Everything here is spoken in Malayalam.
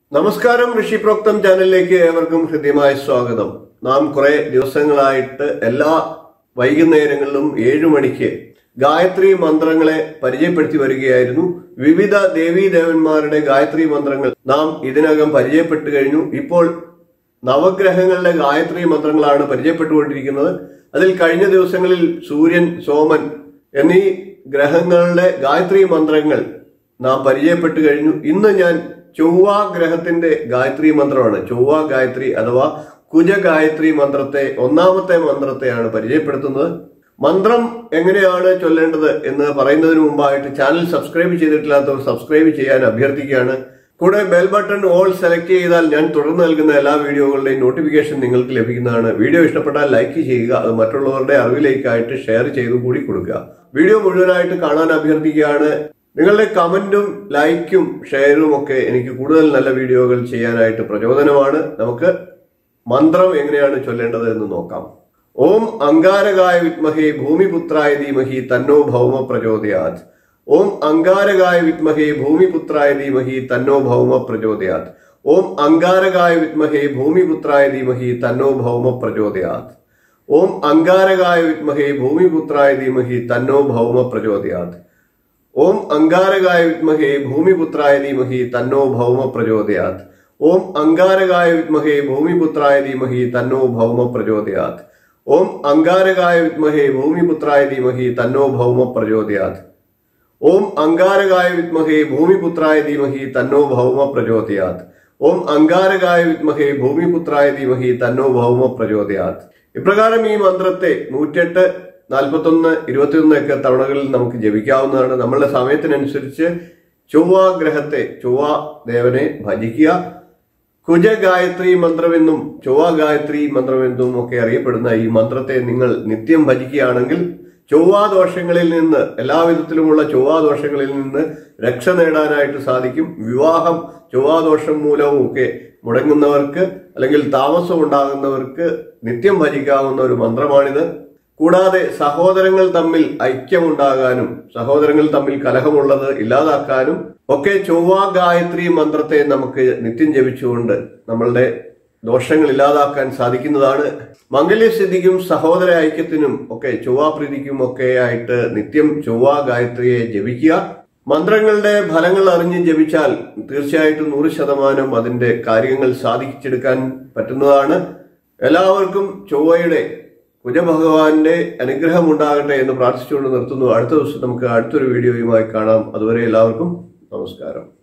നമസ്കാരം ഋഷിപ്രോക്തം ചാനലിലേക്ക് ഏവർക്കും ഹൃദ്യമായ സ്വാഗതം നാം കുറെ ദിവസങ്ങളായിട്ട് എല്ലാ വൈകുന്നേരങ്ങളിലും ഏഴു മണിക്ക് ഗായത്രി മന്ത്രങ്ങളെ പരിചയപ്പെടുത്തി വരികയായിരുന്നു വിവിധ ദേവീ ദേവന്മാരുടെ ഗായത്രി മന്ത്രങ്ങൾ നാം ഇതിനകം പരിചയപ്പെട്ടു കഴിഞ്ഞു ഇപ്പോൾ നവഗ്രഹങ്ങളുടെ ഗായത്രി മന്ത്രങ്ങളാണ് പരിചയപ്പെട്ടുകൊണ്ടിരിക്കുന്നത് അതിൽ കഴിഞ്ഞ ദിവസങ്ങളിൽ സൂര്യൻ സോമൻ എന്നീ ഗ്രഹങ്ങളുടെ ഗായത്രി മന്ത്രങ്ങൾ നാം പരിചയപ്പെട്ടു കഴിഞ്ഞു ഇന്ന് ഞാൻ ചൊവ്വ ഗ്രഹത്തിന്റെ ഗായത്രി മന്ത്രമാണ് ചൊവ്വ ഗായത്രി അഥവാ കുജ ഗായത്രി മന്ത്രത്തെ ഒന്നാമത്തെ മന്ത്രത്തെയാണ് പരിചയപ്പെടുത്തുന്നത് മന്ത്രം എങ്ങനെയാണ് ചൊല്ലേണ്ടത് എന്ന് പറയുന്നതിന് മുമ്പായിട്ട് ചാനൽ സബ്സ്ക്രൈബ് ചെയ്തിട്ടില്ലാത്തവർ സബ്സ്ക്രൈബ് ചെയ്യാൻ അഭ്യർത്ഥിക്കുകയാണ് കൂടെ ബെൽ ബട്ടൺ ഓൾ സെലക്ട് ചെയ്താൽ ഞാൻ തുടർന്ന് നൽകുന്ന എല്ലാ വീഡിയോകളുടെയും നോട്ടിഫിക്കേഷൻ നിങ്ങൾക്ക് ലഭിക്കുന്നതാണ് വീഡിയോ ഇഷ്ടപ്പെട്ടാൽ ലൈക്ക് ചെയ്യുക അത് മറ്റുള്ളവരുടെ അറിവിലേക്കായിട്ട് ഷെയർ ചെയ്തു കൂടി കൊടുക്കുക വീഡിയോ മുഴുവനായിട്ട് കാണാൻ അഭ്യർത്ഥിക്കുകയാണ് നിങ്ങളുടെ കമന്റും ലൈക്കും ഷെയറും ഒക്കെ എനിക്ക് കൂടുതൽ നല്ല വീഡിയോകൾ ചെയ്യാനായിട്ട് പ്രചോദനമാണ് നമുക്ക് മന്ത്രം എങ്ങനെയാണ് ചൊല്ലേണ്ടത് എന്ന് നോക്കാം ഓം അങ്കാരകായ വിദ്മഹേ ഭൂമിപുത്രായ ധീമഹി തന്നോ ഭൗമ പ്രചോദയാത് ഓം അങ്കാരകായ വിദ്മഹേ ഭൂമിപുത്രായ ധീമഹി തന്നോ ഭൗമ പ്രചോദയാത് ഓം അങ്കാരകായ വിദ്മഹേ ഭൂമിപുത്രായ ധീമഹി തന്നോ ഭൗമ പ്രചോദയാത് ഓം അങ്കാരകായ വിദ്മഹേ ഭൂമിപുത്രായ ധീമഹി തന്നോ ഭൗമ പ്രചോദയാത് ഓം അങ്കാരകായ വിദ്മഹേ ഭൂമിപുത്രായ ധീമഹി തന്നോ ഭൗമ പ്രചോദയാത് ഓം അങ്കാരകായ വിദ്മഹേ ഭൂമിപുത്രായ ധീമഹി തന്നോ ഭൗമ പ്രചോദയാത് ഓം അങ്കാരകായ വിദ്മഹേ ഭൂമിപുത്രായ ധീമഹി തന്നോ ഭൗമ പ്രചോദയാത് ഓം അങ്കാരകായ വിദ്മഹേ ഭൂമിപുത്രായ ധീമഹി തന്നോ ഭൗമ പ്രചോദയാത് ഓം അങ്കാരകായ വിദ്മഹേ ഭൂമിപുത്രായ ധീമഹി തന്നോ ഭൗമ പ്രചോദയാത് ഇപ്രകാരം ഈ മന്ത്രത്തെ നൂറ്റെട്ട് നാൽപ്പത്തൊന്ന് ഇരുപത്തിയൊന്ന് ഒക്കെ തവണകളിൽ നമുക്ക് ജപിക്കാവുന്നതാണ് നമ്മളുടെ സമയത്തിനനുസരിച്ച് ചൊവ്വ ഗ്രഹത്തെ ചൊവ്വ ദേവനെ ഭജിക്കുക കുജ ഗായത്രി മന്ത്രമെന്നും ചൊവ്വ ഗായത്രി മന്ത്രമെന്നും ഒക്കെ അറിയപ്പെടുന്ന ഈ മന്ത്രത്തെ നിങ്ങൾ നിത്യം ഭജിക്കുകയാണെങ്കിൽ ചൊവ്വാദോഷങ്ങളിൽ നിന്ന് എല്ലാവിധത്തിലുമുള്ള ചൊവ്വാദോഷങ്ങളിൽ നിന്ന് രക്ഷ നേടാനായിട്ട് സാധിക്കും വിവാഹം ചൊവ്വാദോഷം മൂലവും ഒക്കെ മുടങ്ങുന്നവർക്ക് അല്ലെങ്കിൽ താമസം ഉണ്ടാകുന്നവർക്ക് നിത്യം ഭജിക്കാവുന്ന ഒരു മന്ത്രമാണിത് കൂടാതെ സഹോദരങ്ങൾ തമ്മിൽ ഐക്യമുണ്ടാകാനും സഹോദരങ്ങൾ തമ്മിൽ കലഹമുള്ളത് ഇല്ലാതാക്കാനും ഒക്കെ ചൊവ്വ ഗായത്രി മന്ത്രത്തെ നമുക്ക് നിത്യം ജപിച്ചുകൊണ്ട് നമ്മളുടെ ദോഷങ്ങൾ ഇല്ലാതാക്കാൻ സാധിക്കുന്നതാണ് മംഗല്യസ്ഥിതിക്കും സഹോദര ഐക്യത്തിനും ഒക്കെ ചൊവ്വാപ്രീതിക്കും ഒക്കെ ആയിട്ട് നിത്യം ചൊവ്വ ഗായത്രിയെ ജപിക്കുക മന്ത്രങ്ങളുടെ ഫലങ്ങൾ അറിഞ്ഞ് ജപിച്ചാൽ തീർച്ചയായിട്ടും നൂറ് ശതമാനം അതിന്റെ കാര്യങ്ങൾ സാധിച്ചെടുക്കാൻ പറ്റുന്നതാണ് എല്ലാവർക്കും ചൊവ്വയുടെ കുജഭഗവാന്റെ അനുഗ്രഹം ഉണ്ടാകട്ടെ എന്ന് പ്രാർത്ഥിച്ചുകൊണ്ട് നിർത്തുന്നു അടുത്ത ദിവസം നമുക്ക് അടുത്തൊരു വീഡിയോയുമായി കാണാം അതുവരെ എല്ലാവർക്കും നമസ്കാരം